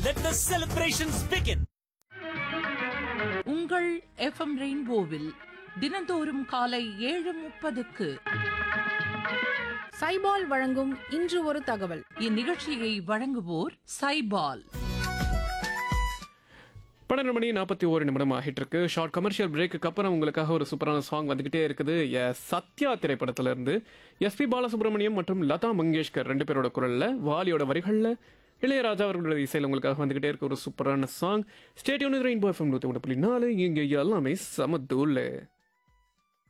let the celebrations begin. உங்கள் FM ரெயின்போவில் தினந்தோறும் காலை ஏழு முப்பதுக்கு சைபால் வழங்கும் இன்று ஒரு தகவல் இந்நிகழ்ச்சியை வழங்குவோர் சைபால் பன்னெண்டு மணி நாற்பத்தி ஒரு நிமிடம் ஆகிட்டு இருக்கு ஷார்ட் கமர்ஷியல் பிரேக்கு அப்புறம் உங்களுக்காக ஒரு சூப்பரான சாங் வந்துகிட்டே இருக்குது எஸ் சத்யா திரைப்படத்துல இருந்து எஸ்பி பாலசுப்ரமணியம் மற்றும் லதா மங்கேஷ்கர் ரெண்டு பேரோட குரல்ல வாலியோட வரிகள்ல இளையராஜா அவர்களோட இசையில் உங்களுக்காக வந்துகிட்டே இருக்க ஒரு சூப்பரான சாங் ஸ்டேடியோன் ரெயின்போ எஃப்எம் நூற்றி ஒன்று புள்ளி நாலு இங்கே எல்லாமே சம தூள்